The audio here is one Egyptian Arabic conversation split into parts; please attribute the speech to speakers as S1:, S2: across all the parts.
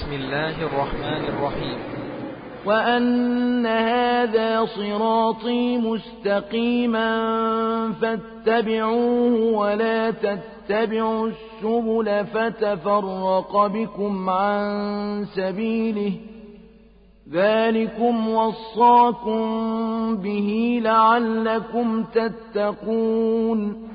S1: بسم الله الرحمن الرحيم
S2: وأن هذا صراطي مستقيما فاتبعوه ولا تتبعوا السبل فتفرق بكم عن سبيله ذلكم وصاكم به لعلكم تتقون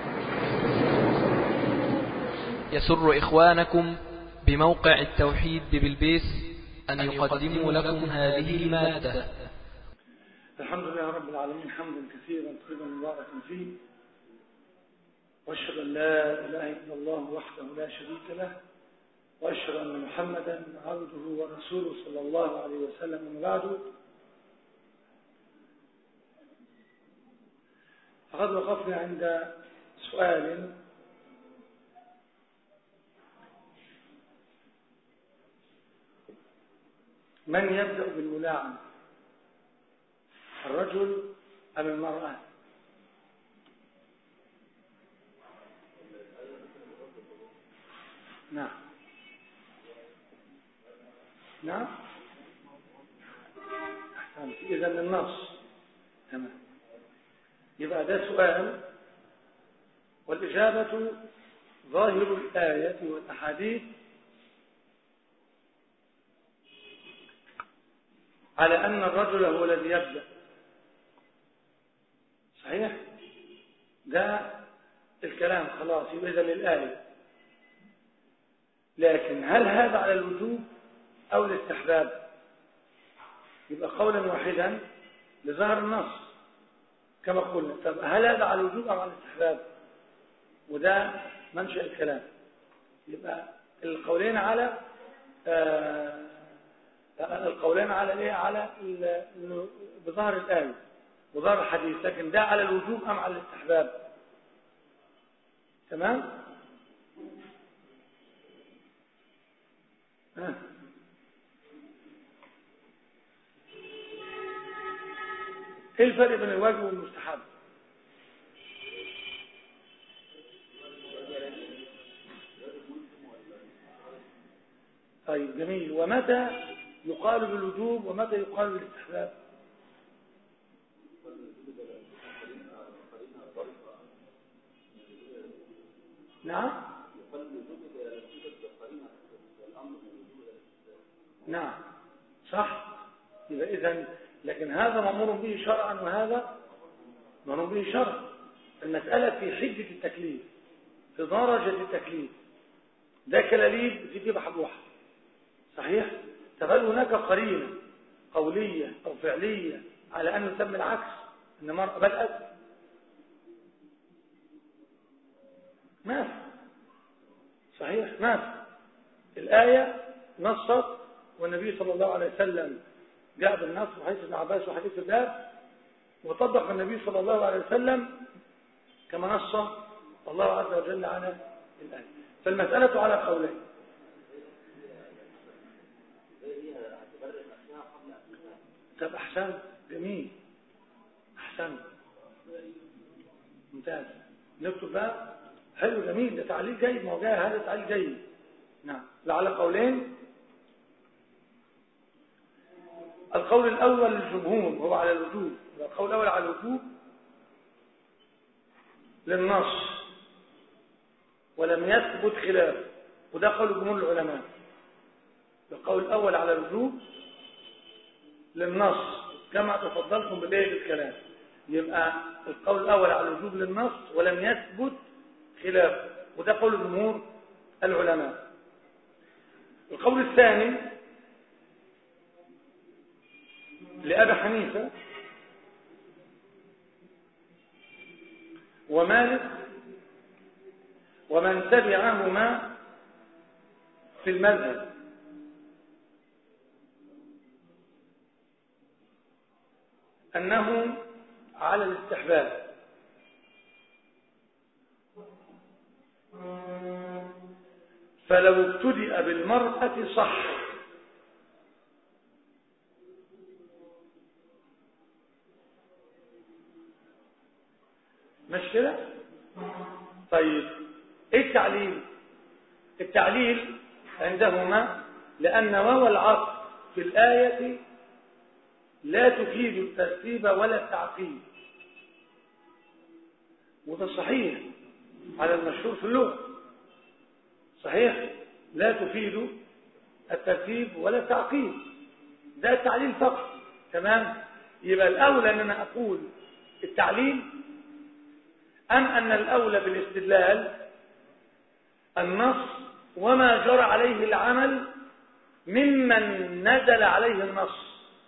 S1: يسر إخوانكم بموقع التوحيد بالبيس أن يقدموا لكم هذه المادة
S3: الحمد لله رب العالمين حمدا كثيرا طيبا مباركا فيه واشهد ان لا اله الا الله وحده لا شريك له واشهد ان محمدا عبده ورسوله صلى الله عليه وسلم من بعده فقد وقفنا عند سؤال من يبدأ بالملاعنة الرجل أم المرأة نعم نعم أحسنت إذا النص تمام يبقى ده سؤال والإجابة ظاهر الآية والأحاديث على أن الرجل هو الذي يبدأ صحيح ده الكلام خلاص يبقى إذا للآية لكن هل هذا على الوجوب أو الاستحباب يبقى قولا واحدا لظهر النص كما قلنا طب هل هذا على الوجوب أو على الاستحباب وده منشأ الكلام يبقى القولين على آه القولين على الايه على بظهر الايه وظهر الحديث لكن ده على الوجوب ام على الاستحباب تمام ها ايه الفرق بين الواجب والمستحب طيب جميل ومتى يقال بالوجوب ومتى يقال بالاستحباب نعم نعم صح يبقى اذا لكن هذا مأمور به شرعا وهذا مأمور به شرعا المسألة في حدة التكليف في درجة التكليف ده كلاليب دي تبقى حبوحة صحيح فهل هناك قرينة قولية أو فعلية على أن نسمي العكس أن مرأة بدأت ما في صحيح ما في الآية نصت والنبي صلى الله عليه وسلم جاء بالنص وحديث ابن عباس وحديث الباب وطبق النبي صلى الله عليه وسلم كما نص الله عز وجل على الآية فالمسألة على قولين طب احسن جميل احسن ممتاز نكتب بقى حلو جميل ده تعليق جيد ما هو جاي هذا تعليق جيد نعم لعلى قولين القول الاول للجمهور هو على الوجوب القول الاول على الوجوب للنص ولم يثبت خلاف وده قول جمهور العلماء القول الاول على الوجوب للنص كما تفضلتم بالايه بالكلام يبقى القول الاول على الوجوب للنص ولم يثبت خلاف وده قول جمهور العلماء القول الثاني لأبي حنيفة ومالك ومن تبعهما في المذهب أنه على الاستحباب فلو ابتدأ بالمرأة صح مش كده طيب ايه التعليل التعليل عندهما لأن واو العطف في الآية لا تفيد الترتيب ولا التعقيد وده صحيح على المشهور في اللغة صحيح لا تفيد الترتيب ولا التعقيد ده تعليل فقط تمام يبقى الأولى أن أنا أقول التعليل أم أن الأولى بالاستدلال النص وما جرى عليه العمل ممن نزل عليه النص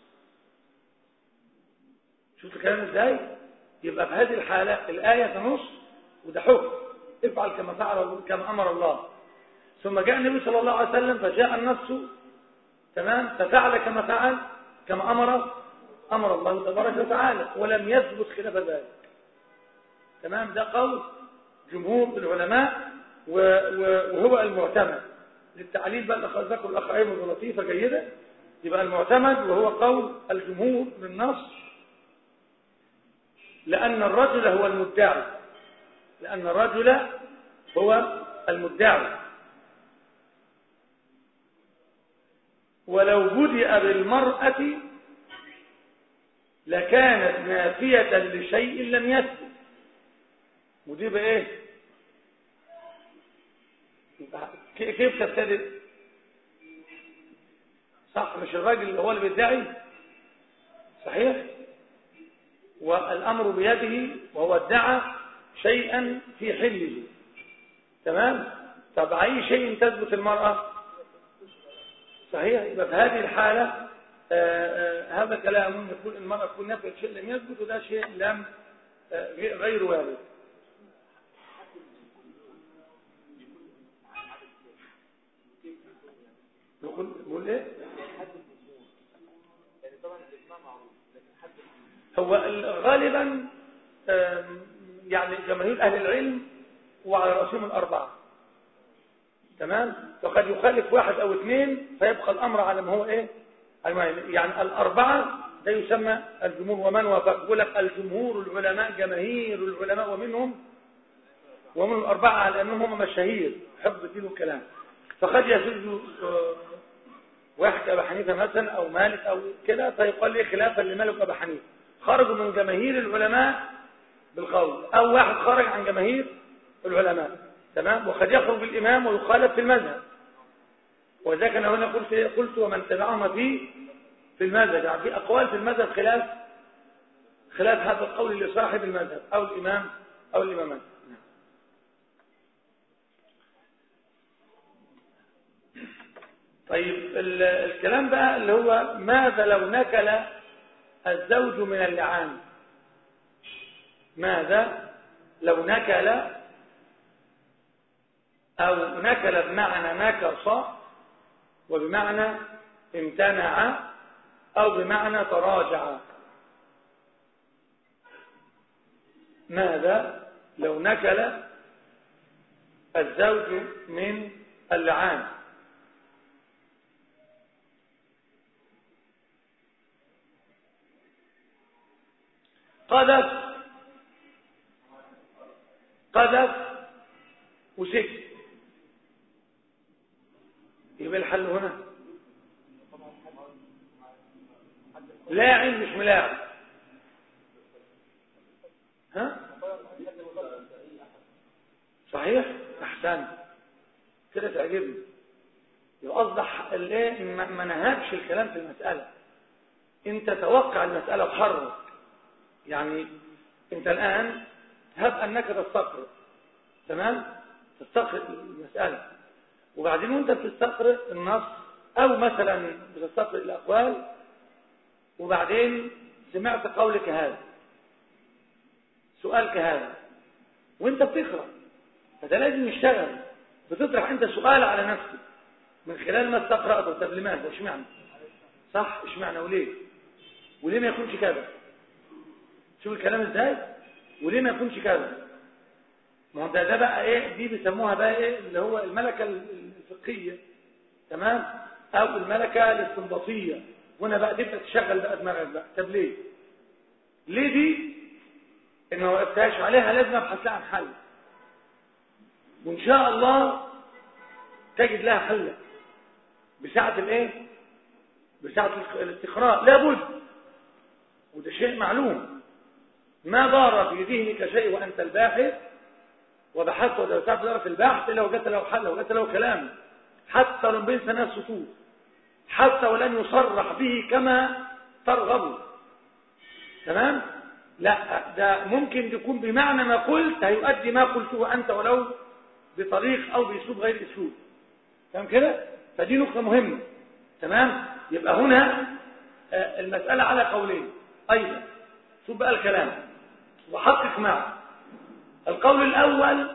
S3: شفت الكلام ازاي يبقى في هذه الحالة الآية تنص وده حكم افعل كما فعل كما أمر الله ثم جاء النبي صلى الله عليه وسلم فجاء النص تمام ففعل كما فعل كما أمر أمر الله تبارك وتعالى ولم يثبت خلاف ذلك تمام ده قول جمهور العلماء وهو المعتمد للتعليل بقى ذكر الأخ أيمن لطيفة جيدة يبقى المعتمد وهو قول الجمهور للنص لأن الرجل هو المدعي لأن الرجل هو المدعي ولو بدأ بالمرأة لكانت نافية لشيء لم يثبت ودي بإيه كيف تبتدئ صح مش الراجل اللي هو اللي بيدعي صحيح والأمر بيده وهو ادعى شيئا في حله تمام طب أي شيء تثبت المرأة صحيح يبقى في هذه الحالة آآ آآ هذا كلام يقول المرأة تكون نفع شيء لم يثبت وده شيء لم غير وارد يقول بقول ايه هو غالبا يعني جماهير اهل العلم وعلى راسهم الاربعه تمام وقد يخالف واحد او اثنين فيبقى الامر على ما هو ايه يعني الاربعه ده يسمى الجمهور ومن وافق يقول لك الجمهور العلماء جماهير العلماء ومنهم ومن الاربعه على انهم هم مشاهير حفظ دين الكلام فقد يسد واحد ابا حنيفه مثلا او مالك او كده فيقال لي خلافا لمالك ابا حنيفه خرجوا من جماهير العلماء بالقول او واحد خرج عن جماهير العلماء تمام وقد يخرج الامام ويخالف في المذهب وذلك انا هنا قلت قلت ومن تبعهما في في المذهب يعني في اقوال في المذهب خلاف خلاف هذا القول لصاحب المذهب او الامام او الامامان طيب الكلام بقى اللي هو ماذا لو نكل الزوج من اللعان ماذا لو نكل أو نكل بمعنى نكص وبمعنى امتنع أو بمعنى تراجع ماذا لو نكل الزوج من اللعان قذف قذف وسكت يبقى الحل هنا لاعن مش ملاعب ها صحيح احسن كده تعجبني يبقى اصبح الايه ما نهبش الكلام في المساله انت توقع المساله وحرك يعني انت الان هب انك تستقرئ تمام تستقرئ المساله وبعدين وانت بتستقرئ النص او مثلا بتستقرئ الاقوال وبعدين سمعت قولك هذا سؤالك هذا وانت بتقرا فده لازم يشتغل بتطرح انت سؤال على نفسك من خلال ما استقرأته طب لماذا اشمعنى صح اشمعنى وليه وليه ما يكونش كذا شوف الكلام ازاي وليه ما يكونش كذا ما هو ده ده بقى ايه دي بيسموها بقى ايه اللي هو الملكه الفقهيه تمام او الملكه الاستنباطيه هنا بقى تبدا تشغل بقى دماغك بقى طب ليه ليه دي ان ما وقفتهاش عليها لازم ابحث لها عن حل وان شاء الله تجد لها حل بساعة الايه بساعة الاستقراء لابد وده شيء معلوم ما دار في ذهنك شيء وأنت الباحث وبحثت ودرست في البحث إلا وجدت له حل وجدت له كلام حتى لو بين ثناء السطور حتى ولن يصرح به كما ترغب تمام لا ده ممكن يكون بمعنى ما قلت هيؤدي ما قلته أنت ولو بطريق أو بأسلوب غير أسلوب تمام كده فدي نقطة مهمة تمام يبقى هنا آه، المسألة على قولين أيضا شوف بقى الكلام وحقق معه القول الأول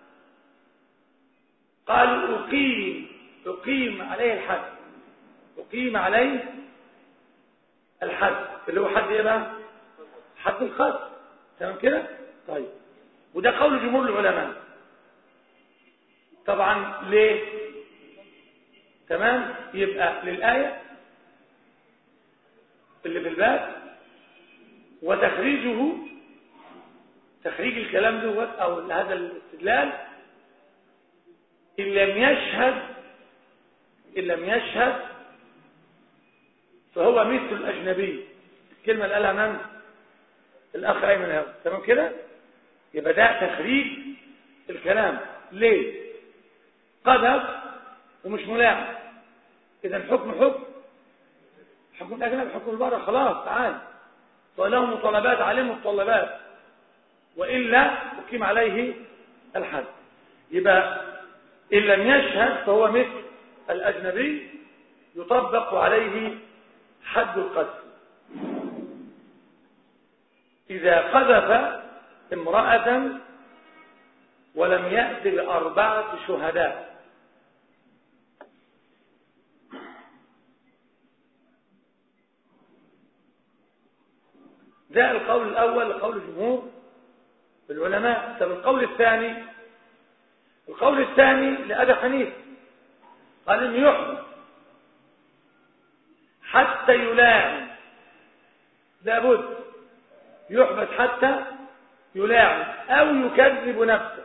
S3: قال أقيم أقيم عليه الحد أقيم عليه الحد اللي هو حد إيه بقى حد القتل تمام كده طيب وده قول جمهور العلماء طبعا ليه تمام يبقى للآية اللي في الباب وتخريجه تخريج الكلام دوت او هذا الاستدلال ان لم يشهد ان لم يشهد فهو مثل الاجنبي الكلمه اللي قالها من الاخ ايمن هاو تمام كده يبقى ده تخريج الكلام ليه قذف ومش ملاعب اذا الحكم حكم حكم الاجنبي حكم البره خلاص تعال وله مطالبات عليه متطلبات وإلا أقيم عليه الحد يبقى إن لم يشهد فهو مثل الأجنبي يطبق عليه حد القذف إذا قذف امرأة ولم يأت بأربعة شهداء ده القول الأول قول الجمهور العلماء طب القول الثاني القول الثاني لأبي حنيفه قال إنه يحمل حتى يلاعن لابد يحبس حتى يلاعن أو يكذب نفسه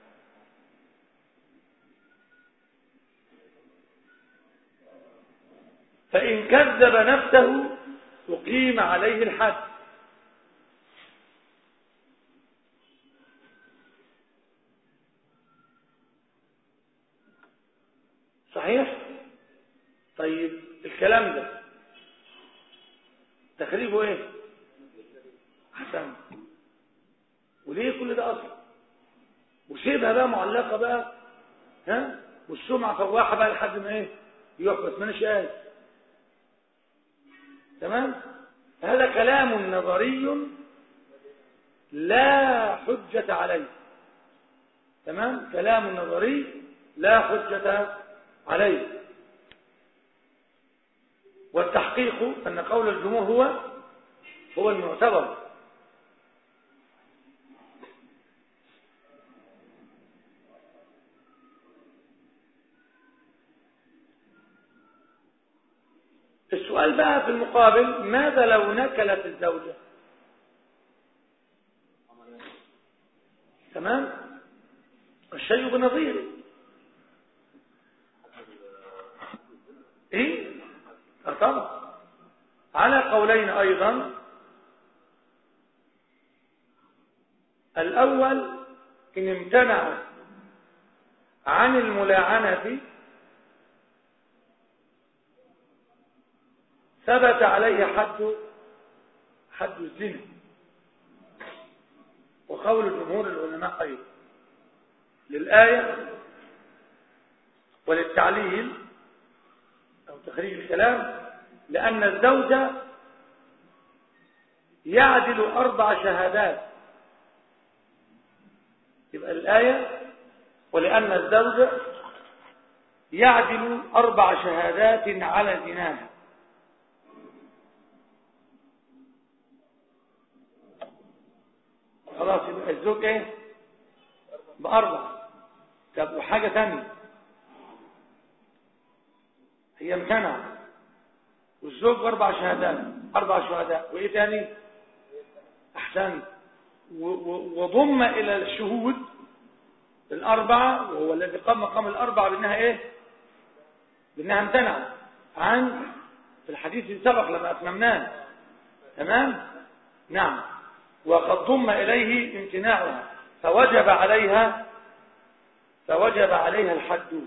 S3: فإن كذب نفسه أقيم عليه الحد صحيح طيب الكلام ده تخريبه ايه احسن وليه كل ده اصلا وسيبها بقى معلقه بقى ها والسمعه فواحه بقى لحد ما ايه يحبس مانيش قايل تمام هذا كلام نظري لا حجة عليه تمام كلام نظري لا حجة عليه والتحقيق أن قول الجمهور هو هو المعتبر السؤال بقى في المقابل ماذا لو نكلت الزوجة تمام الشيء بنظيره ايه طبعا على قولين ايضا الاول ان امتنع عن الملاعنة ثبت عليه حد حد الزنا وقول جمهور العلماء ايضا للآية وللتعليل أو تخريج الكلام لأن الزوج يعدل أربع شهادات يبقى الآية ولأن الزوج يعدل أربع شهادات على زناها خلاص يبقى الزوج ايه بأربع طب وحاجة ثانية هي امتنع والزوج باربع شهادات اربع شهداء وايه تاني احسن وضم الى الشهود الاربعه وهو الذي قام مقام الاربعه بانها ايه لأنها امتنعت عن في الحديث اللي سبق لما أتممناه تمام نعم وقد ضم إليه امتناعها فوجب عليها فوجب عليها الحد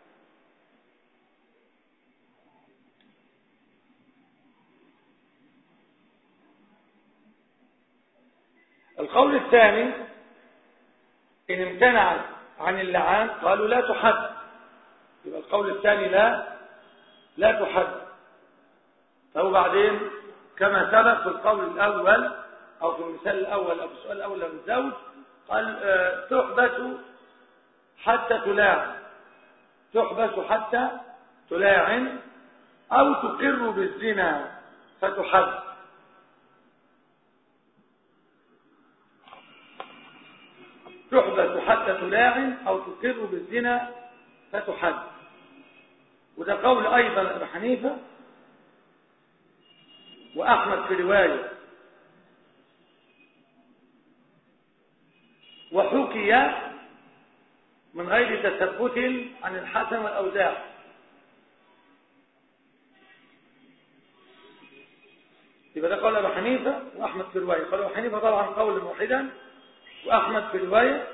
S3: القول الثاني إن امتنعت عن اللعان قالوا لا تحد يبقى القول الثاني لا لا تحد فهو بعدين كما سبق في القول الأول أو في المثال الأول أو في السؤال الأول للزوج قال آه، تحبس حتى تلاعن تحبس حتى تلاعن أو تقر بالزنا فتحد تحبس حتى تلاعن أو تقر بالزنا فتحد وده قول أيضا أبي حنيفة وأحمد في رواية وحكي من غير تثبت عن الحسن والأوزاع يبقى ده قول أبو حنيفة وأحمد في رواية قال أبو حنيفة طبعا قول واحدا وأحمد في رواية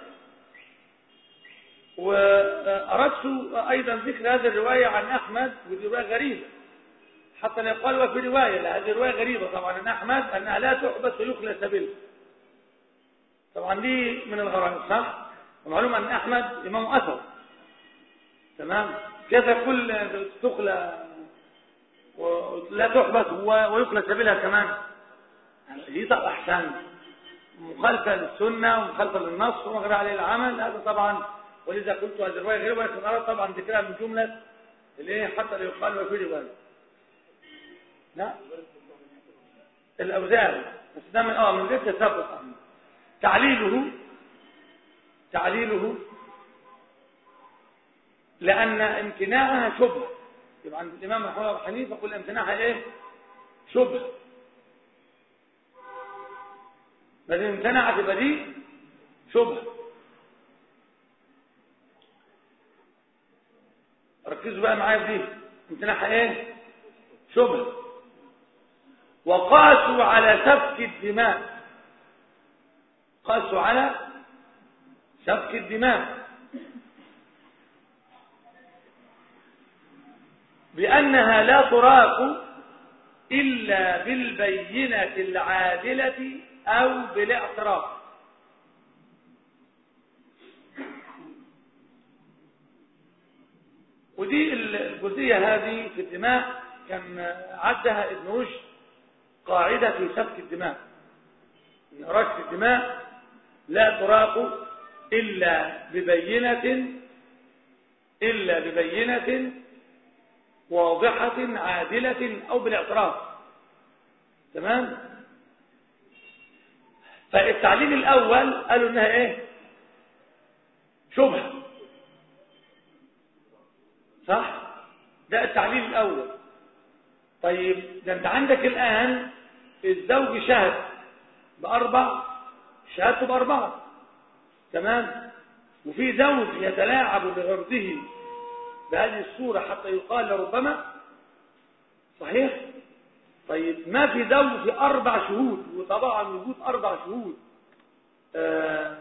S3: وأردت أيضا ذكر هذه الرواية عن أحمد ودي رواية غريبة حتى لا يقال وفي رواية لا هذه رواية غريبة طبعا عن أحمد أنها لا تحبس ويخلى سبيل طبعا دي من الغرائب صح ومعلوم أن أحمد إمام أثر تمام كيف يقول تخلى ولا تحبس ويخلى سبيلها كمان دي طبعا أحسن مخالفة للسنة ومخالفة للنص وغير عليه العمل هذا طبعا ولذا قلت هذه الرواية غير ولكن أرى طبعا ذكرها من جملة اللي حتى لا يقال وفي رواية لا الأوزان بس ده من اه من غير تثبت تعليله تعليله لأن امتناعها شبهة يبقى عند الإمام محمد أبو حنيفة يقول امتناعها إيه؟ شبهة بل امتنعت يبقى دي شبهة ركزوا بقى معايا في دي امتناعها إيه؟ شبهة وقاسوا على سفك الدماء قاسوا على سفك الدماء بأنها لا تراق إلا بالبينة العادلة أو بالاعتراف ودي الجزئية هذه في الدماء كان عدها ابن رشد قاعدة في سفك الدماء إن رشد الدماء لا تراق إلا ببينة إلا ببينة واضحة عادلة أو بالاعتراف تمام فالتعليل الأول قالوا إنها إيه شبهة صح ده التعليل الأول طيب ده أنت عندك الآن الزوج شهد بأربع شهادته بأربعة تمام وفي زوج يتلاعب بعرضه بهذه الصورة حتى يقال ربما صحيح طيب ما في زوج في أربع شهود وطبعا وجود أربع شهود آآ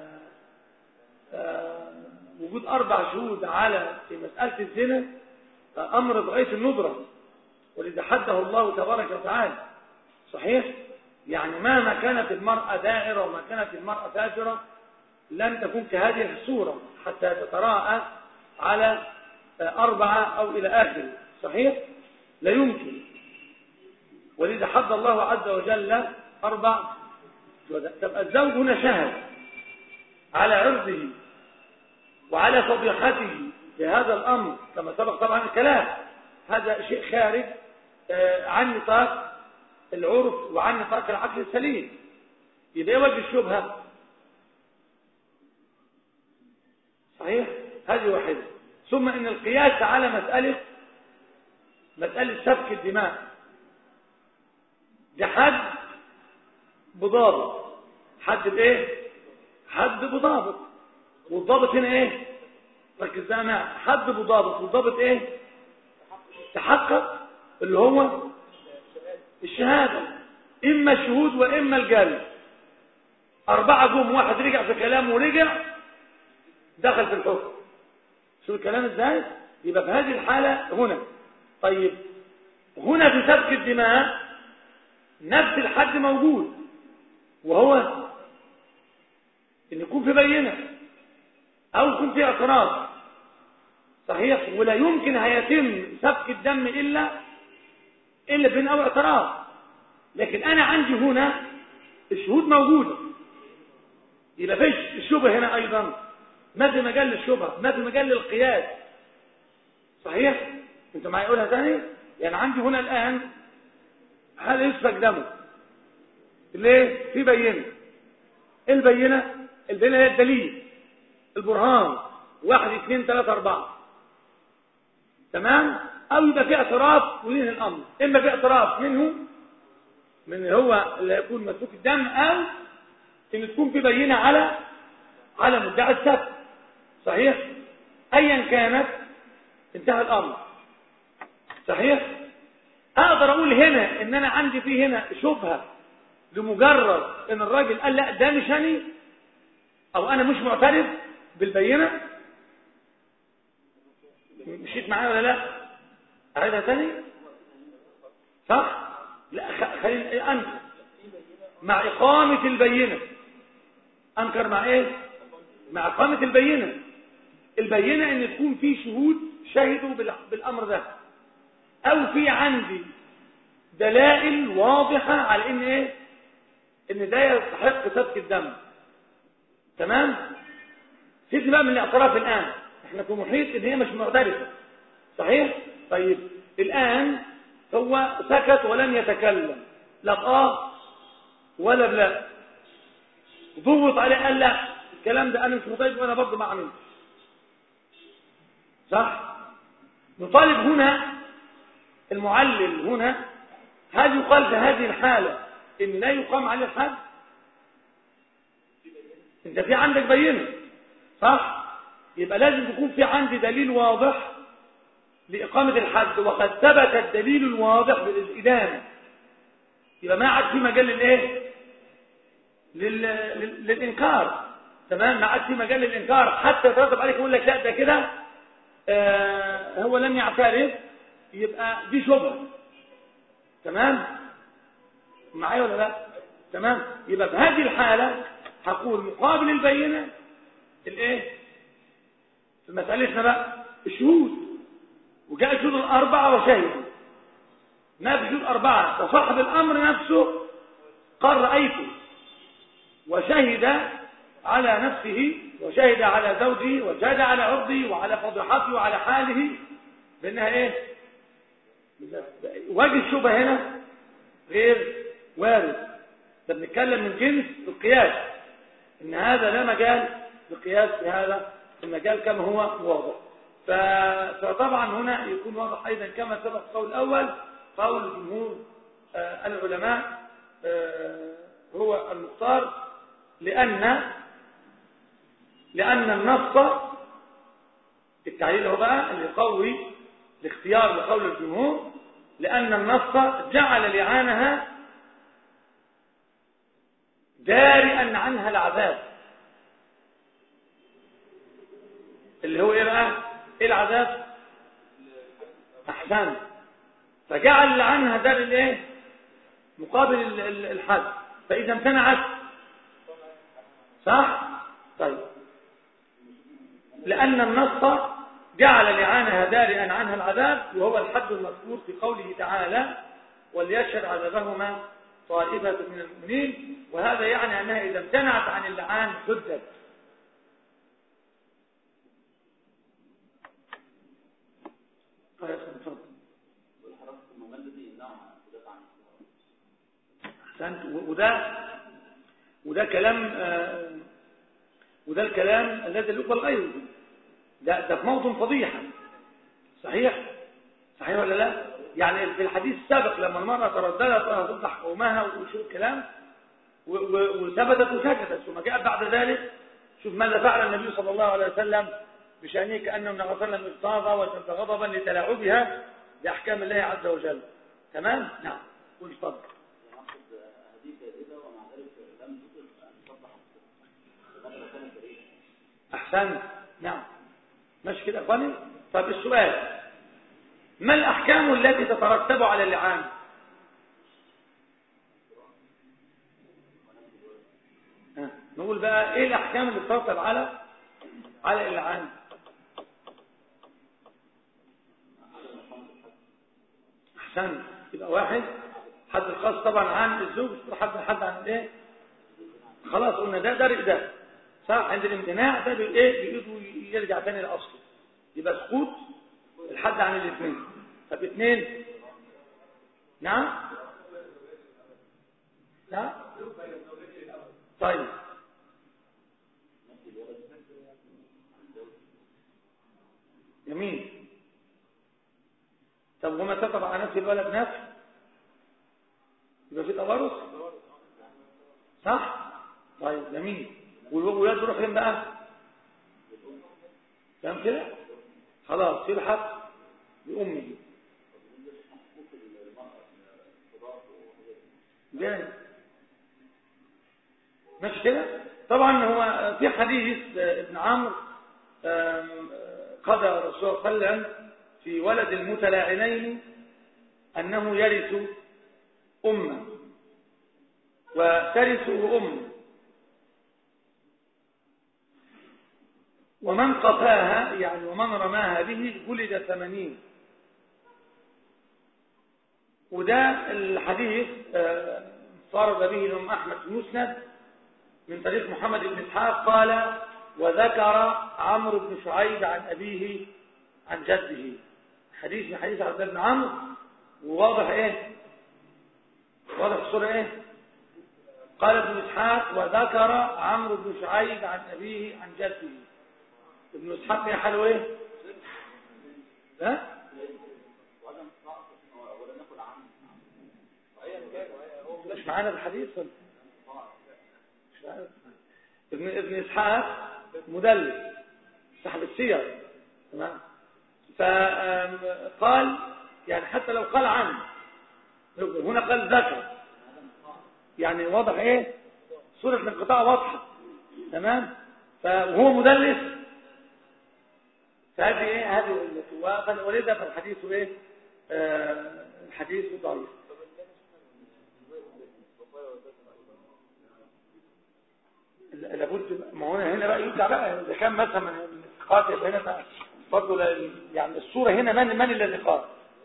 S3: آآ وجود أربع شهود على في مسألة الزنا أمر بغاية الندرة ولذا حده الله تبارك وتعالى صحيح يعني مهما كانت المرأة دائرة وما كانت المرأة فاجرة لن تكون كهذه الصورة حتى تتراءى على أربعة أو إلى آخر صحيح لا يمكن ولذا حد الله عز وجل أربع تبقى الزوج هنا شهد على عرضه وعلى فضيحته في هذا الأمر كما سبق طبعا الكلام هذا شيء خارج عن نطاق العرف وعن نطاق العقل السليم يبقى وجه الشبهة صحيح هذه واحدة ثم ان القياس على مسألة مسألة سفك الدماء ده حد بضابط حد بايه حد بضابط والضابط هنا ايه ركز بقى معايا حد بضابط والضابط ايه تحقق اللي هو الشهادة إما الشهود وإما الجلد أربعة جم واحد رجع في كلامه ورجع دخل في الحكم شو الكلام ازاي يبقى في هذه الحالة هنا طيب هنا في سفك الدماء نفس الحد موجود وهو ان يكون في بينة او يكون في اعتراض صحيح ولا يمكن هيتم سفك الدم الا الا بين او اعتراض لكن انا عندي هنا الشهود موجوده يبقى فيش الشبهه هنا ايضا ما في مجال للشبهه ما في مجال للقياس صحيح انت معايا اقولها ثاني يعني عندي هنا الان هل يسفك دمه ليه في بينه البينه البينه هي الدليل البرهان واحد اثنين ثلاثة أربعة تمام أو يبقى في اعتراف ولين الأمر إما في اعتراف منه من هو اللي يكون مسلوك الدم أو إن تكون في بينة على على مدعي السفك صحيح ايا كانت انتهى الامر صحيح اقدر اقول هنا ان انا عندي فيه هنا شبهه لمجرد ان الراجل قال لا ده مش هني او انا مش معترف بالبينه مشيت معايا ولا لا اعيدها تاني صح لا خلينا انكر مع اقامه البينه انكر مع ايه مع اقامه البينه البينة ان تكون في شهود شهدوا بالامر ده او في عندي دلائل واضحة على ان ايه ان ده يستحق سفك الدم تمام سيبني بقى من الاعتراف الان احنا في محيط ان هي مش معترفة صحيح طيب الان هو سكت ولم يتكلم لا اه ولا بلا ضغط عليه قال لا الكلام ده انا مش مطالب وانا برضه ما عملتش صح نطالب هنا المعلم هنا هل يقال في هذه الحالة ان لا يقام عليه الحد انت في عندك بينه صح يبقى لازم تكون في عندي دليل واضح لإقامة الحد وقد ثبت الدليل الواضح بالإدانة يبقى ما عاد في مجال للايه لل... لل... للإنكار تمام ما عاد في مجال للإنكار حتى يترتب عليك يقول لك لا ده كده آه هو لم يعترف يبقى دي شبهه تمام معايا ولا لا تمام يبقى في هذه الحاله هقول مقابل البينه الايه في مسالتنا بقى الشهود وجاء الشهود الاربعه وشهدوا ما في شهود اربعه وصاحب الامر نفسه قال رايته وشهد على نفسه وشهد على زوجه وشهد على عرضه وعلى فضيحته وعلى حاله بانها ايه وجه الشبهه هنا غير وارد ده بنتكلم من جنس القياس ان هذا لا مجال للقياس في هذا المجال كما هو واضح فطبعا هنا يكون واضح ايضا كما سبق القول الاول قول جمهور آه العلماء آه هو المختار لان لأن النص التعليل هو بقى اللي يقوي الاختيار لقول الجمهور لأن النص جعل لعانها دارئا عنها العذاب اللي هو ايه بقى ايه العذاب احسن فجعل عنها دار الايه مقابل الحد فاذا امتنعت صح طيب لأن النص جعل لعانها دارئا عنها العذاب وهو الحد المذكور في قوله تعالى وليشهد عذابهما طائفة من المؤمنين وهذا يعني أنها إذا امتنعت عن اللعان حدت أحسنت وده وده كلام آه وده الكلام الذي يقبل غيره ده ده في موطن فضيحه صحيح صحيح ولا لا يعني في الحديث السابق لما المرأة ترددت أنها تفضح قومها وشو الكلام وثبتت وسكتت ثم جاءت بعد ذلك شوف ماذا فعل النبي صلى الله عليه وسلم بشأنه كأنه من غفر لم اغتاظ واشتد غضبا لتلاعبها دي أحكام الله عز وجل تمام نعم قول اتفضل أحسنت نعم ماشي كده أخواني طب السؤال ما الأحكام التي تترتب على اللعان ها، نقول بقى ايه الأحكام اللي تترتب على على اللعان أحسنت يبقى واحد حد الخاص طبعا عن الزوج حد حد عن الايه خلاص قلنا ده درء ده صح عند الامتناع ده بايه بيقدروا يرجع تاني لاصله يبقى سقوط الحد عن الاثنين طب اثنين نعم نعم طيب جميل طب وما كتب على نفس الولد نفس يبقى في تورث صح طيب جميل والولاد يروح فين بقى فاهم كده خلاص يلحق بأمه جاي ماشي كده طبعا هو في حديث ابن عمرو قضى الرسول صلى الله عليه وسلم في ولد المتلاعنين أنه يرث أمه وترثه أمه ومن قفاها يعني ومن رماها به جلد ثمانين وده الحديث فرض به الإمام أحمد في المسند من طريق محمد بن إسحاق قال وذكر عمرو بن شعيب عن أبيه عن جده حديث من حديث عبد الله بن عمرو وواضح ايه واضح الصورة ايه قال ابن إسحاق وذكر عمرو بن شعيب عن أبيه عن جده ابن إسحاق ايه حاله ايه ها مش معانا الحديث مش معانا ابن ابن إسحاق مدلس صاحب السير تمام فقال يعني حتى لو قال عنه هنا قال ذكر يعني واضح ايه صورة الانقطاع واضحة تمام فهو مدلس فهذه ايه هذه ولذا فالحديث ايه آه الحديث ضعيف لابد ما هو هنا بقى يرجع بقى اذا كان مثلا من الثقات هنا بقى برضه يعني الصورة هنا من من الذي قال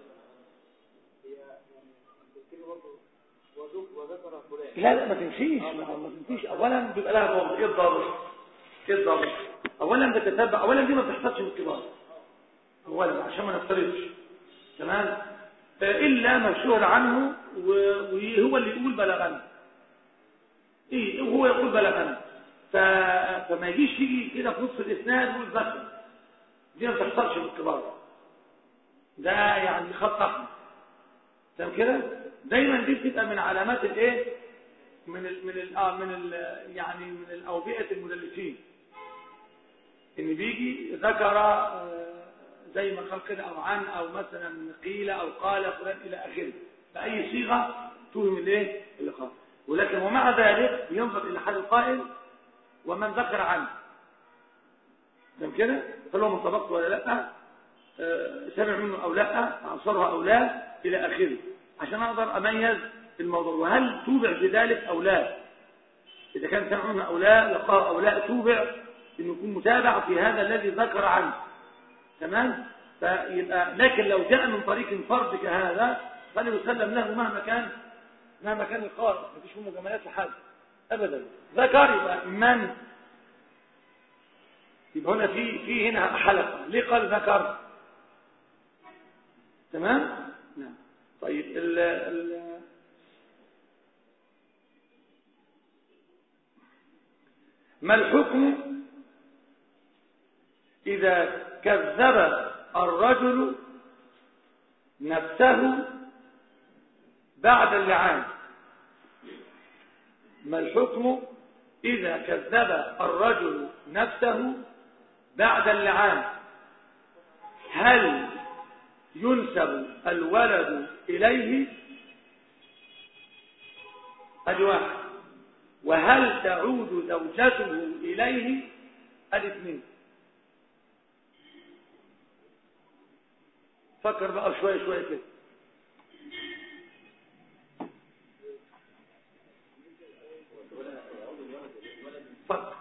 S3: لا لا ما تمشيش ما تمشيش اولا بيبقى لها ضابط ايه الضابط ايه الضابط اولا بتتبع اولا دي ما بتحصلش من الكبار اولا عشان ما نفترضش تمام الا ما شهر عنه وهو اللي يقول بلغنا ايه وهو يقول بلغنا فما يجيش يجي كده في نص الاسناد ويقول ذكر دي ما بتحصلش من الكبار ده يعني خط احمر تمام كده دايما دي بتبقى من علامات الايه من ال من ال اه من ال يعني من الاوبئه المدلسين ان بيجي ذكر آه زي ما قال كده او عن او مثلا قيل او قال فلان الى اخره باي صيغه توهم الايه اللي قال ولكن ومع ذلك ينظر الى حال القائل ومن ذكر عنه تمام كده هل هو منطبق ولا لا آه سمع منه او لا عصرها او لا الى اخره عشان اقدر اميز الموضوع وهل توبع في ذلك او لا اذا كان سمع منه او لا لقاء او لا توبع انه يكون متابع في هذا الذي ذكر عنه تمام فيبقى لكن لو جاء من طريق فرد كهذا فليسلم له مهما كان مهما كان القائل مفيش فيه مجاملات لحد ابدا ذكر يبقى من يبقى هنا في في هنا حلقه ليه قال ذكر تمام نعم طيب ال ال ما الحكم إذا كذب الرجل نفسه بعد اللعان ما الحكم إذا كذب الرجل نفسه بعد اللعان هل ينسب الولد إليه ادي واحد وهل تعود زوجته إليه الاثنين فكر بقى شوية شوية كده فكر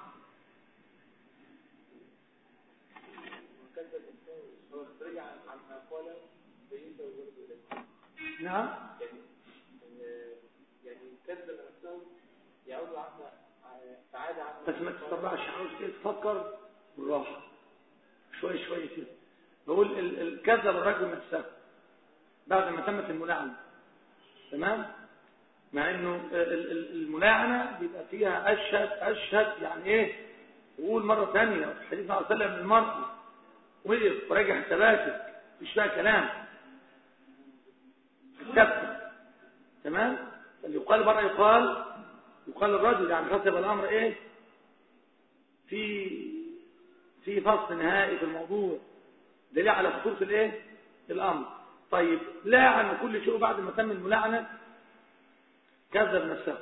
S3: نعم
S4: يعني كذب نفسه يعود عنها سعادة عنها
S3: بس ما تطلعش عاوز كده تفكر بالراحة شوية شوية كده بقول ال- ال- كذب الرجل نفسه بعد ما تمت الملاعنة تمام مع انه ال- ال- الملاعنة بيبقى فيها اشهد اشهد يعني ايه يقول مرة ثانية في الحديث صلى الله عليه وسلم المرء وقف وراجع حساباتك مش فيها كلام كفر تمام اللي يقال مرة يقال يقال الرجل يعني حسب الامر ايه في في فصل نهائي في الموضوع دليل على خطوره الايه الامر طيب لا عن كل شيء بعد ما تم الملاعنه كذب نفسه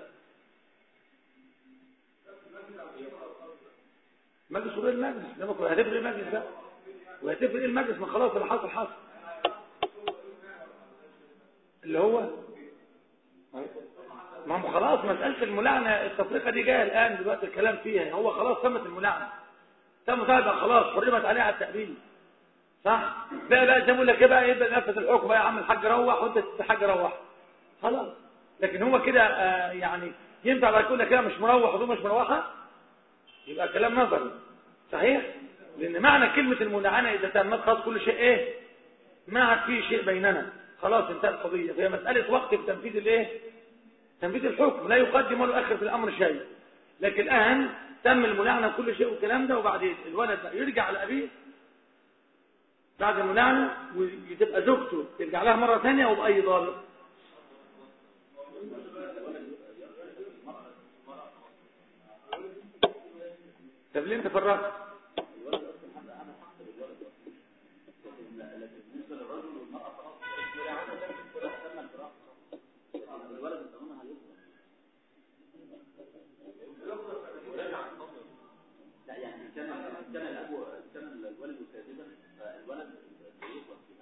S3: مجلس غير المجلس ده ما كنا هتفرق المجلس ده وهتفرق المجلس ما خلاص اللي حصل حصل اللي هو ما هو خلاص مسألة الملاعنة التفرقة دي جاية الآن دلوقتي الكلام فيها هو خلاص تمت الملاعنة تم بقى خلاص حرمت عليها على التأبيد صح بقى بقى زي ما لك ايه بقى يبقى نفذ الحكم بقى يا عم الحاج روح وانت الحاج روح خلاص لكن هو كده آه يعني ينفع بقى يقول لك كده مش مروح ودول مش مروحه يبقى كلام نظري صحيح لان معنى كلمه الملاعنه اذا تمت خلاص كل شيء ايه ما عاد فيه شيء بيننا خلاص انتهت القضيه فهي مساله وقت في تنفيذ الايه تنفيذ الحكم لا يقدم ولا يؤخر في الامر شيء لكن الان تم الملاعنه كل شيء والكلام ده وبعدين الولد بقى يرجع لابيه بعد الملاعنه وتبقى زوجته ترجع لها مره ثانيه وباي ضابط طب ليه انت فرقت
S4: لا يعني كان كان الاب كان الولد كاذبا فالولد يخلص في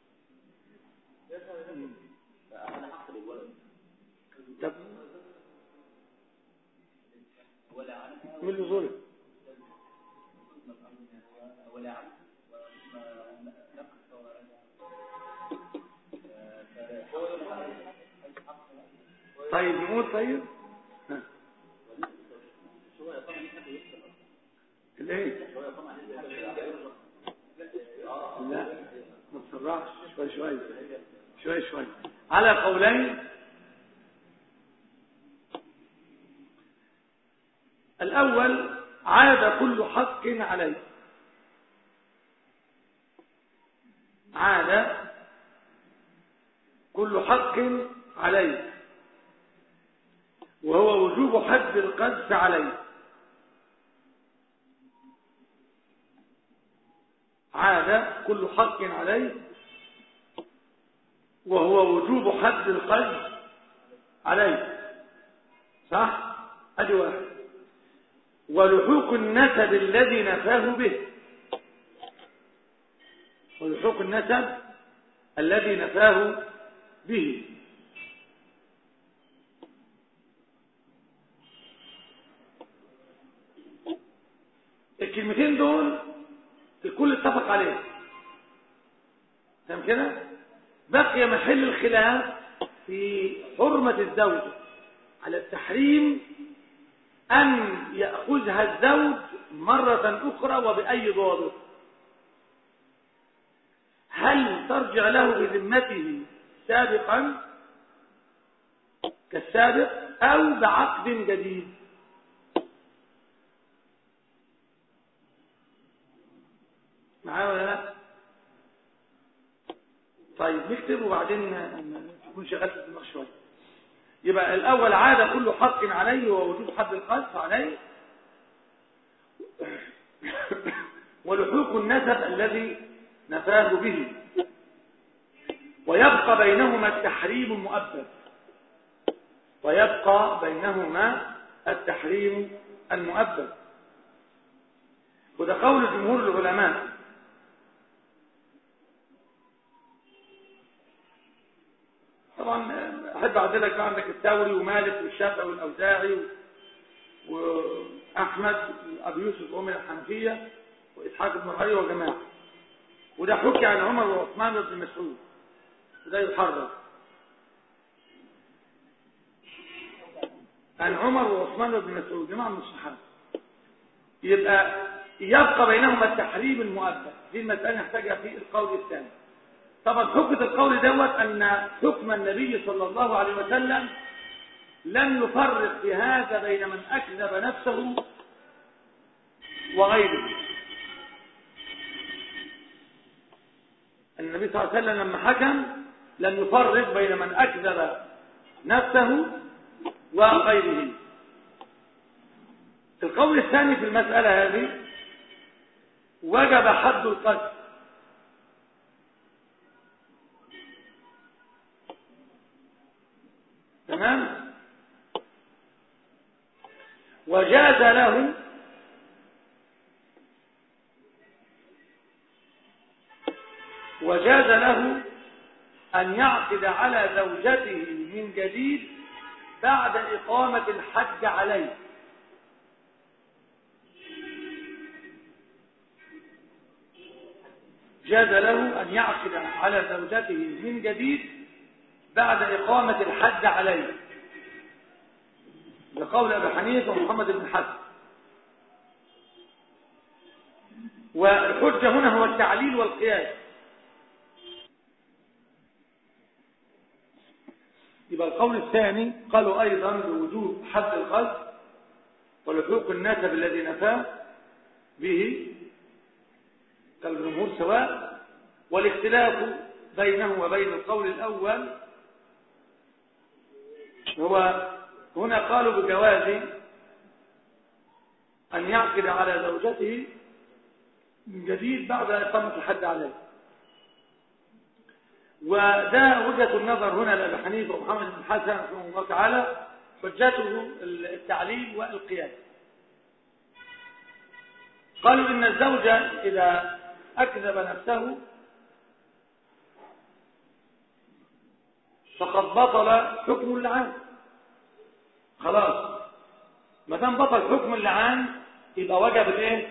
S4: هذا فانا حق للولد
S3: طب
S4: ولا عارف
S3: مين اللي ظلم
S4: ولا عارف
S3: طيب نقول طيب ها. الايه لا ما تسرعش شوي شوي شوي شوي على قولين الأول عاد كل حق عليه عاد كل حق عليه وهو وجوب حد القذف عليه عاد كل حق عليه وهو وجوب حد القذف عليه صح ادي واحد ولحوق النسب الذي نفاه به ولحوق النسب الذي نفاه به الكلمتين دول الكل اتفق عليه تمام كده بقي محل الخلاف في حرمة الزوج على التحريم أن يأخذها الزوج مرة أخرى وبأي ضابط هل ترجع له بذمته سابقا كالسابق أو بعقد جديد معايا ولا لا طيب نكتب وبعدين تكون شغلت الدماغ شويه يبقى الاول عاد كل حق عليه ووجوب حد القذف عليه ولحوق النسب الذي نفاه به ويبقى بينهما التحريم المؤبد ويبقى بينهما التحريم المؤبد وده قول جمهور العلماء طبعا احب اعدلك عندك الثوري ومالك والشافعي والاوزاعي واحمد وابي يوسف وامي الحنفيه واسحاق بن راهويه وجماعه وده حكي عن عمر وعثمان بن مسعود وده يحرر عن عمر وعثمان بن مسعود جماعه من الصحابه يبقى يبقى بينهما التحريم المؤبد دي المساله نحتاجها في القول الثاني طبعا حكمة القول دوت أن حكم النبي صلى الله عليه وسلم لم يفرق في هذا بين من أكذب نفسه وغيره النبي صلى الله عليه وسلم لما حكم لم يفرق بين من أكذب نفسه وغيره القول الثاني في المسألة هذه وجب حد القتل تمام وجاز له وجاز له أن يعقد على زوجته من جديد بعد إقامة الحج عليه جاز له أن يعقد على زوجته من جديد بعد إقامة الحج عليه بقول أبي حنيفة ومحمد بن حسن والحجة هنا هو التعليل والقياس يبقى القول الثاني قالوا أيضا بوجوب حد القذف ولحوق النسب الذي نفاه به كالجمهور سواء والاختلاف بينه وبين القول الأول هو هنا قالوا بجواز أن يعقد على زوجته من جديد بعد إقامة الحد عليه وده وجهة النظر هنا لأبي حنيفة ومحمد بن حسن رحمه الله تعالى حجته التعليل والقياس قالوا إن الزوجة إذا أكذب نفسه فقد بطل حكم اللعان خلاص ما دام بطل حكم اللعان يبقى وجب الايه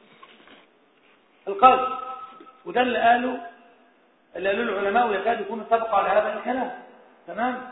S3: القذف وده اللي قاله اللي قالوا العلماء ويكاد يكون اتفقوا على هذا الكلام تمام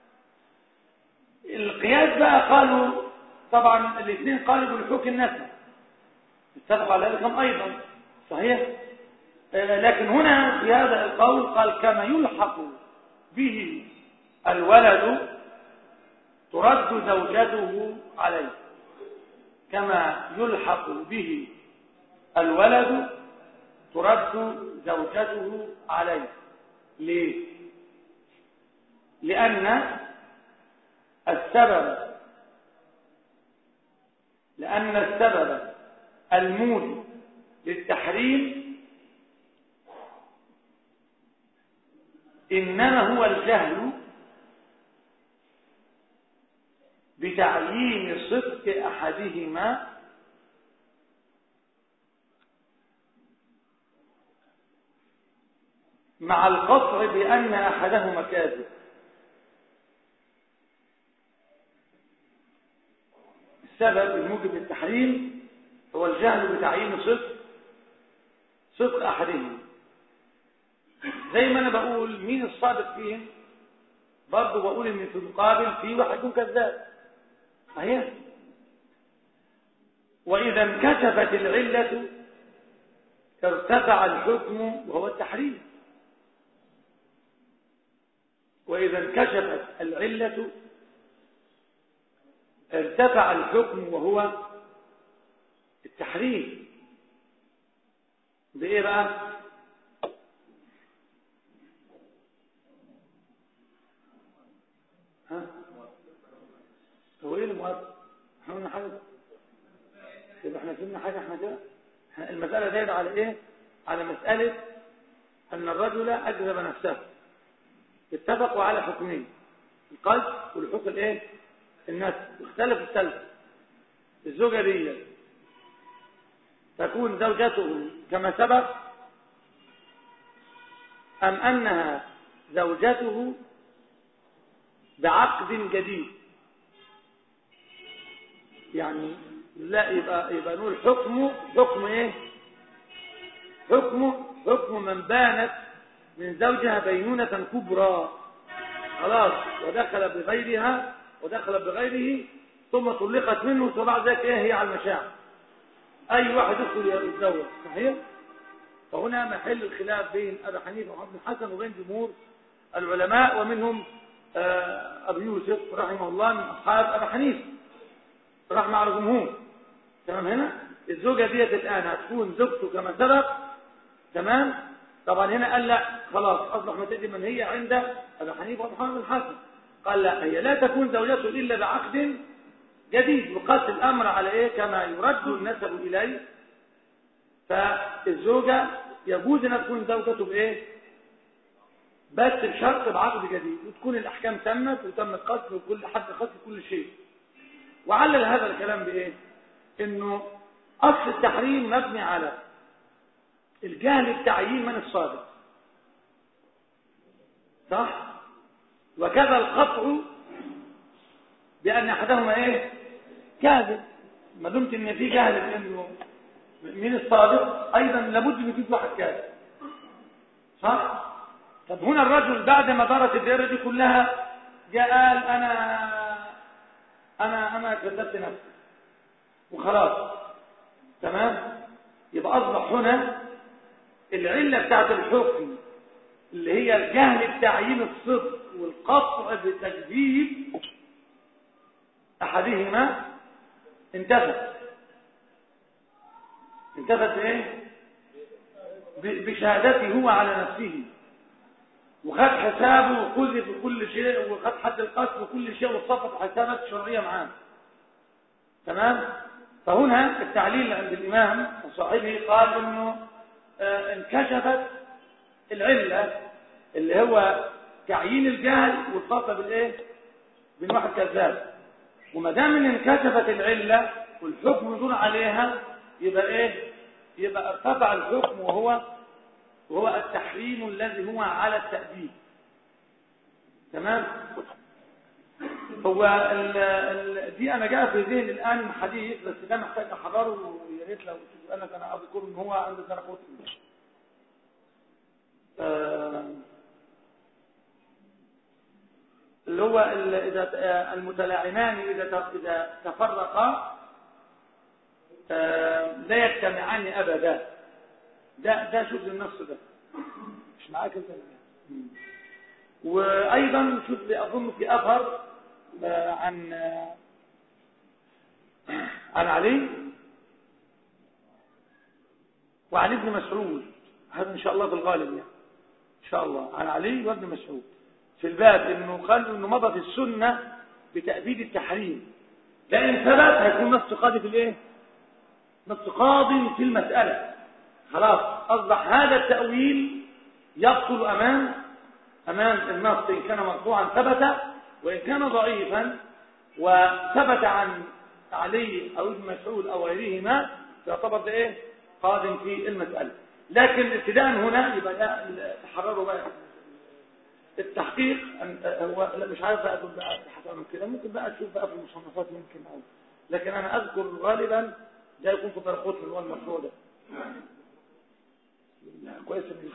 S3: القياس بقى قالوا طبعا الاثنين قالوا بالحكم النسب اتفقوا على ذلك ايضا صحيح لكن هنا في هذا القول قال كما يلحق به الولد ترد زوجته عليه كما يلحق به الولد ترد زوجته عليه ليه لأن السبب لأن السبب الموجب للتحريم إنما هو الجهل بتعيين صدق أحدهما مع القطع بأن أحدهما كاذب السبب الموجب للتحريم هو الجهل بتعيين صدق صدق أحدهما زي ما أنا بقول مين الصادق فيهم برضه بقول إن في المقابل في واحد يكون كذاب صحيح وإذا انكشفت العلة ارتفع الحكم وهو التحريم وإذا انكشفت العلة ارتفع الحكم وهو التحريم بإيه بقى ها هو ايه المؤثر احنا قلنا حاجه يبقى احنا فهمنا حاجه احنا كده المساله دايره على ايه على مساله ان الرجل اكذب نفسه اتفقوا على حكمين القذف والحكم الايه النسب واختلف الثالث الزوجة دي تكون زوجته كما سبق أم أنها زوجته بعقد جديد يعني لا يبقى يبقى نقول حكمه حكم ايه حكمه حكم من بانت من زوجها بينونة كبرى خلاص ودخل بغيرها ودخل بغيره ثم طلقت منه ثم بعد ذلك ايه هي على المشاعر اي واحد يدخل يتزوج صحيح فهنا محل الخلاف بين ابي حنيفه وابن الحسن وبين جمهور العلماء ومنهم آه، ابو يوسف رحمه الله من اصحاب ابي حنيفه رحمه على الجمهور تمام هنا الزوجه ديت الان هتكون زوجته كما سبق تمام طبعا هنا قال لا خلاص اصبح متأدي من هي عند ابي حنيفه ومحمد بن الحسن قال لا هي لا تكون زوجته الا بعقد جديد وقاس الامر على ايه كما يرد النسب اليه فالزوجه يجوز انها تكون زوجته بايه بس بشرط بعقد جديد وتكون الاحكام تمت وتم القتل وكل حد قتل كل شيء وعلل هذا الكلام بايه انه اصل التحريم مبني على الجهل بتعيين من الصادق صح وكذا القطع بأن أحدهما إيه كاذب ما دمت إن في جهل إنه من الصادق أيضا لابد أن يكون واحد كاذب صح طب هنا الرجل بعد ما دارت الدائرة دي كلها جاء قال أنا أنا أنا كذبت نفسي وخلاص تمام يبقى أصبح هنا العلة بتاعت الحكم اللي هي الجهل بتعيين الصدق والقطع بتكذيب أحدهما انتفت انتفت ايه بشهادته هو على نفسه وخد حسابه وخذ في كل شيء وخد حد القتل وكل شيء وصفت حسابات شرعية معاه تمام فهنا التعليل عند الإمام وصاحبه قال انه اه انكشفت العلة اللي هو تعيين الجهل والخطأ بالايه بالواحد كذاب وما دام ان انكشفت العلة والحكم يدور عليها يبقى ايه يبقى ارتفع الحكم وهو وهو التحريم الذي هو على التأديب تمام هو ال ال دي انا جاء في ذهني الان حديث بس ده محتاج احضره ويا ريت لو انا انا اذكر ان هو عند الزرقوطي آه اللي هو إذا المتلاعنان إذا إذا تفرقا لا يجتمعان أبدا ده ده شوف النص ده مش معاك انت وأيضا شوف لي أظن في أثر عن عن علي وعن ابن مسعود هذا إن شاء الله في الغالب يعني إن شاء الله عن علي وابن مسعود في الباب انه قالوا انه مضت السنة بتأبيد التحريم لان ثبت هيكون نص قاضي في الايه نص قاضي في المسألة خلاص اصبح هذا التأويل يبطل امام امام النص ان كان مرفوعا ثبت وان كان ضعيفا وثبت عن علي او ابن مسعود او غيرهما يعتبر ده ايه قاضي في المسألة لكن ابتداء هنا يبقى تحرروا بقى التحقيق هو لا مش عارف بقى بقى من كده ممكن بقى اشوف بقى في المصنفات يمكن او لكن انا اذكر غالبا ده يكون في طرقات اللي هو المشروع ده كويس ان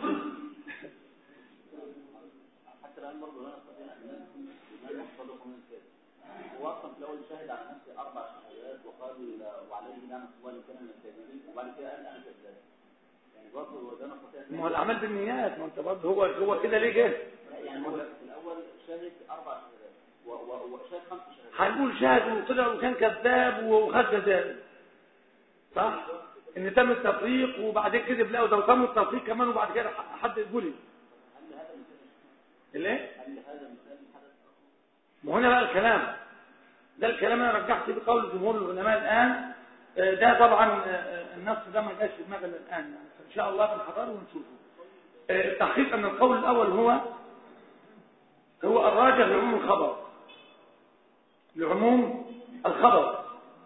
S4: حتى الان برضه انا استطيع ان لماذا صدق من كده هو اصلا في الاول شهد على نفسه اربع شهادات وقال وعليه نعمه الله ان كان من الكاذبين وبعد كده قال انا كذاب يعني برضه ده انا استطيع
S3: ما هو الاعمال بالنيات ما انت برضه هو هو كده ليه جه
S4: يعني هو في الاول شاهد اربع شهادات وشاهد خمس شهادات
S3: هنقول شاهد وطلع وكان كذاب وخد جزاء صح ان تم التفريق وبعدين كذب لا وده تم التفريق كمان وبعد كده حد يقول
S4: هل هذا مثال
S3: ليه
S4: هل هذا مثال حدث
S3: ما هنا بقى الكلام ده الكلام انا رجحت فيه بقول جمهور العلماء الان آه، ده طبعا آه، النص ده ما جاش في دماغنا الان يعني ان شاء الله بنحضره ونشوفه آه، التحقيق ان القول الاول هو هو الراجح لعموم الخبر لعموم الخبر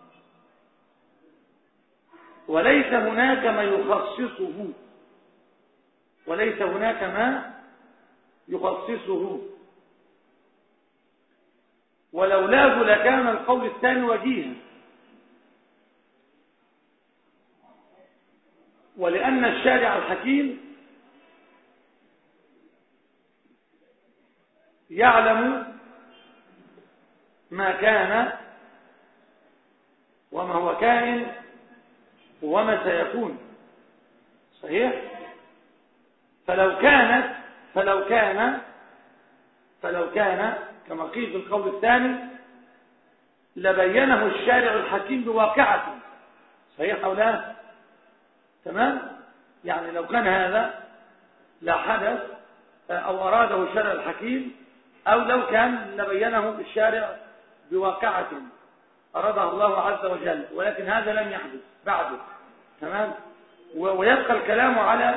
S3: وليس هناك ما يخصصه وليس هناك ما يخصصه ولولاه لكان القول الثاني وجيها ولأن الشارع الحكيم يعلم ما كان وما هو كائن وما سيكون صحيح فلو كانت فلو كان فلو كان كما قيل في القول الثاني لبينه الشارع الحكيم بواقعته صحيح أو لا تمام يعني لو كان هذا لا حدث أو أراده الشارع الحكيم أو لو كان لبينه الشارع بواقعة أرادها الله عز وجل ولكن هذا لم يحدث بعده تمام ويبقى الكلام على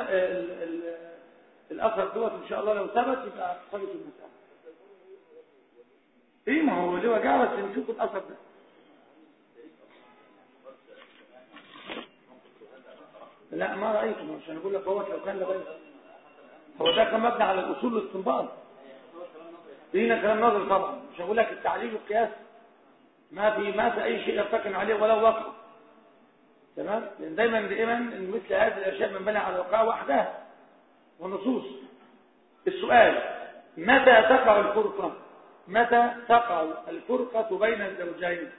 S3: الأثر دوت إن شاء الله لو ثبت يبقى ثبت المسألة إيه ما هو اللي وجع بس نشوف الأثر ده لا ما رأيته عشان أقول لك هو لو كان لغاية هو ده كان مبني على الأصول والاستنباط دينا كلام نظر طبعا مش هقول لك التعليل والقياس ما في ما في أي شيء يرتكن عليه ولو وقع تمام لأن دايما دائما إن مثل هذه الأشياء منبنى على الواقع وحدها ونصوص السؤال متى تقع الفرقة متى تقع الفرقة بين الزوجين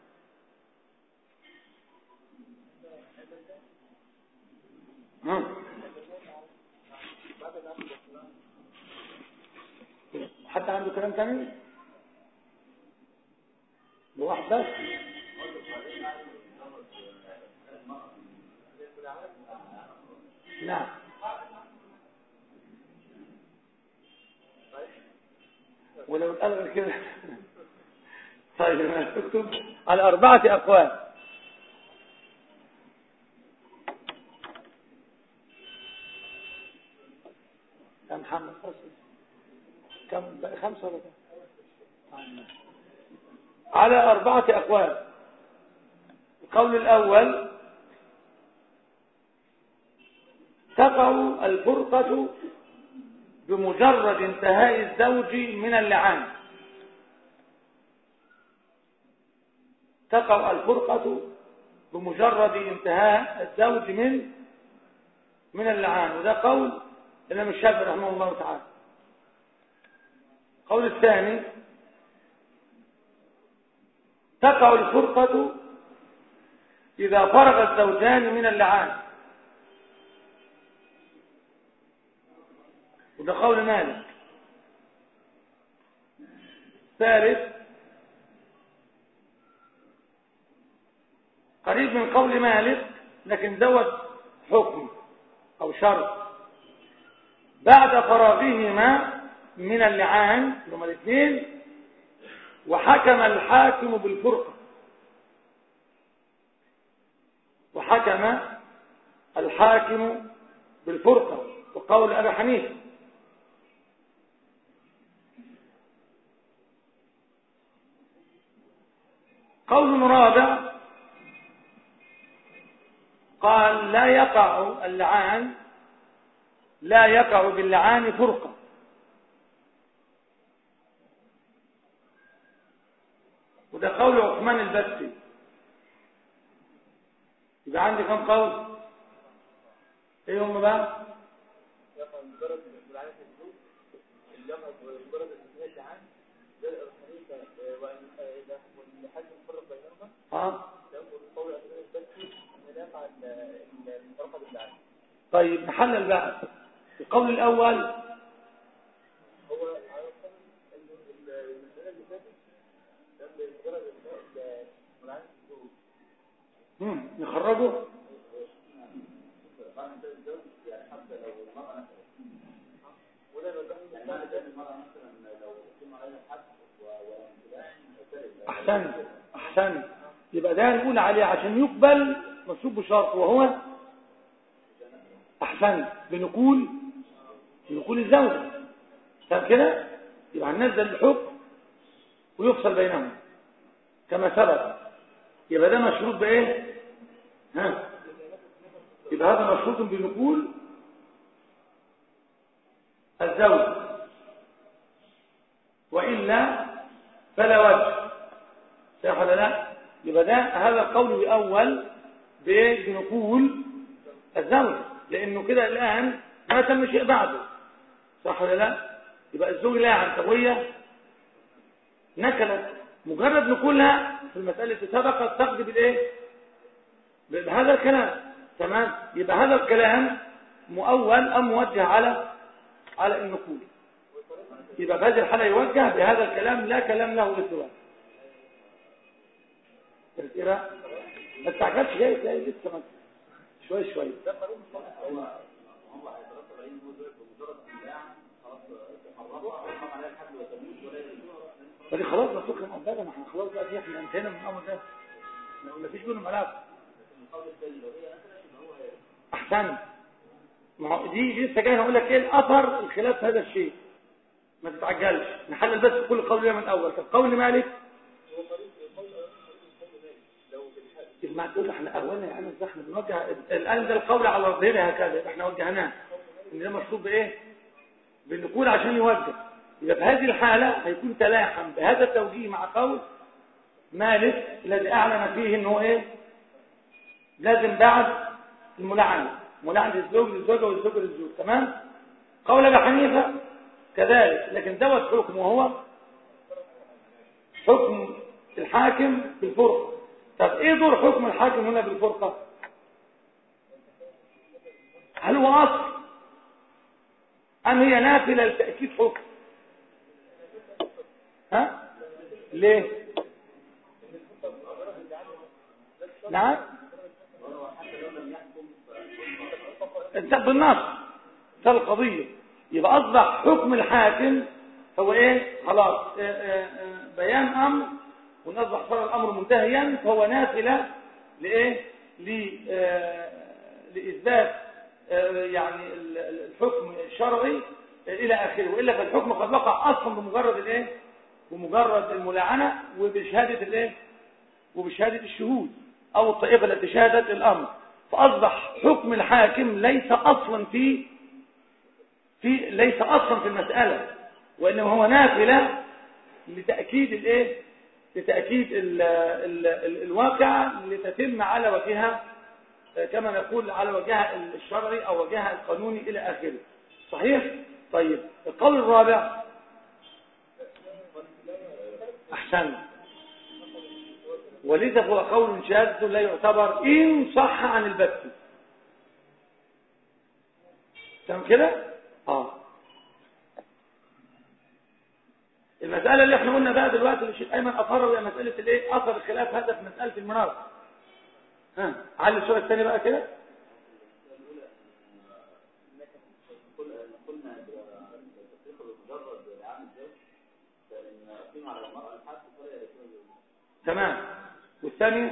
S3: حتى عنده كلام ثاني بواحد بس نعم ولو الألغى كده طيب اكتب على أربعة أقوال يا محمد كم بقى خمسة ولا كم على أربعة أقوال القول الأول تقع الفرقة بمجرد انتهاء الزوج من اللعان تقع الفرقة بمجرد انتهاء الزوج من من اللعان وده قول الإمام الشافعي رحمه الله تعالى القول الثاني تقع الفرقة إذا فرغ الزوجان من اللعان وده قول مالك ثالث قريب من قول مالك لكن زود حكم أو شرط بعد فراغهما من اللعان هما الاثنين وحكم الحاكم بالفرقة وحكم الحاكم بالفرقة وقول أبي حنيفه قول رابع قال لا يقع اللعان لا يقع باللعان فرقة وده قول عثمان البسي يبقى عندي كم قول ايه هم بقى
S4: يقع مجرد بالعين الزوج يقع مجرد اللعان زي الحديث والحج الفرق بينهما
S3: اه
S4: يقول قول عثمان البسي ان لا يقع الفرقه بالعين
S3: طيب نحلل بقى القول الاول
S4: هو على القول ان المساله اللي فاتت كان مجرد العين الزوج
S3: مم. نخرجه احسن احسن يبقى ده نقول عليه عشان يقبل مصوب بشرط وهو احسن بنقول بنقول الزوجة طب كده يبقى هننزل الحكم ويفصل بينهم كما ثبت يبقى ده مشروط بايه ها يبقى هذا مشروط بنقول الزوج وإلا فلا وجه صح ولا لا يبقى ده هذا القول الأول بنقول الزوج لأنه كده الآن ما تم شيء بعده صح ولا لا يبقى الزوج لا طب وهي نكلت مجرد نقولها في المسألة التي سبقت تقضي بالايه بهذا الكلام تمام يبقى هذا الكلام مؤول أم موجه على على النقول يبقى في هذه الحالة يوجه بهذا الكلام لا كلام له للزواج الإراء ما استعجلش جاي جاي لسه ما شوي شوي فدي خلاص مسوق مقبلة ما احنا خلاص بقى دي احنا انتهينا من الامر ده ما فيش بينهم علاقه احسن ما هو دي دي لسه جاي هقول لك ايه الاثر الخلاف هذا الشيء ما تتعجلش نحلل بس كل قول من الاول طب قول مالك ما تقول احنا اولا يا انس احنا بنوجه الان ده القول على ظهره هكذا احنا وجهناه ان ده مشروط بايه بالنقول عشان يوجه يبقى في هذه الحالة هيكون تلاحم بهذا التوجيه مع قول مالك الذي اعلن فيه انه ايه لازم بعد الملعنة ملعنة الزوج للزوجة والزوج للزوج تمام قول ابي حنيفة كذلك لكن دوت حكم وهو حكم الحاكم بالفرقة طب ايه دور حكم الحاكم هنا بالفرقة هل هو اصل ام هي نافلة لتأكيد حكم ها ليه نعم انت بالنص ده القضية يبقى اصبح حكم الحاكم هو ايه خلاص اه اه اه بيان امر ونصبح صار الامر منتهيا فهو نافله لايه لاثبات يعني الحكم الشرعي الى اخره والا فالحكم قد وقع اصلا بمجرد الايه بمجرد الملاعنه وبشهاده الايه وبشهاده الشهود او الطائفه التي شهدت الامر فاصبح حكم الحاكم ليس اصلا في في ليس اصلا في المساله وانما هو نافله لتاكيد الايه لتاكيد ال ال ال الواقع لتتم على وجهها كما نقول على وجهها الشرعي او وجهها القانوني الى اخره صحيح طيب القول الرابع احسن ولذا هو قول شاذ لا يعتبر ان صح عن البت تمام كده اه المسألة اللي احنا قلنا بقى دلوقتي اللي الشيخ ايمن اثرها هي مسألة الايه اثر الخلاف هذا في مسألة المناظر ها علي الصورة الثانية بقى كده تمام والثانية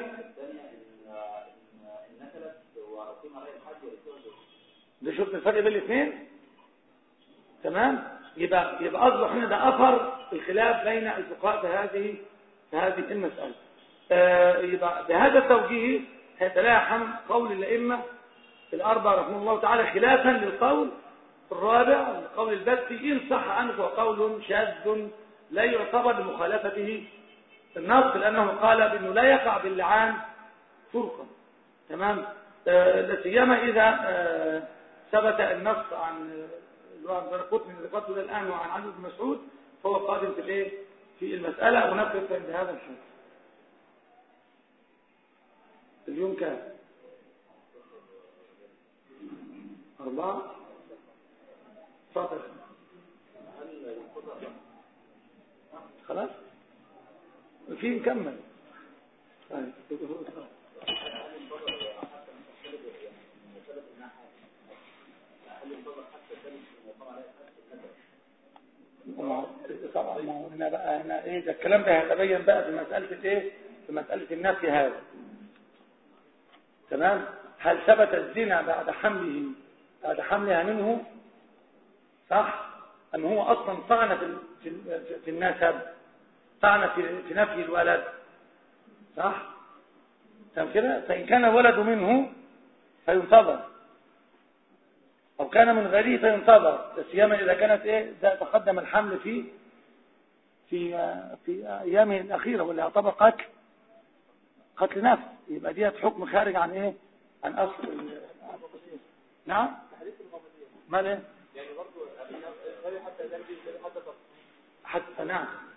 S3: ده شفت الفرق بين الاثنين تمام يبقى يبقى اصبح هنا ده اثر الخلاف بين الفقهاء في هذه في هذه المساله آه يبقى بهذا التوجيه هيتلاحم قول الائمه الاربعه رحمه الله تعالى خلافا للقول الرابع القول البتي ان صح عنه فهو قول شاذ لا يعتبر بمخالفته النص لانه قال بانه لا يقع باللعان فرقا تمام لا سيما اذا آه ثبت النص عن عن درقوت من ذكرته الآن وعن عبد بن مسعود فهو قادم في الايه في المسألة ونقف عند هذا الحد اليوم كام أربعة فاطر خلاص في نكمل طيب طبعا ما هو هنا بقى هنا ايه ده الكلام ده هيتبين بقى في مساله الايه في مساله النفي هذا تمام هل ثبت الزنا بعد حمله بعد حملها منه صح ام هو اصلا طعن في في في النسب طعن في في نفي الولد صح تمام كده فإن كان الولد منه فينتظر أو كان من غيره فينتظر سيما إذا كانت إيه ده تقدم الحمل في في في أيامه الأخيرة واللي يعتبر قتل قتل نفس يبقى ديت حكم خارج عن إيه عن أصل ال- نعم مال إيه
S4: يعني برضه حتى
S3: حتى نعم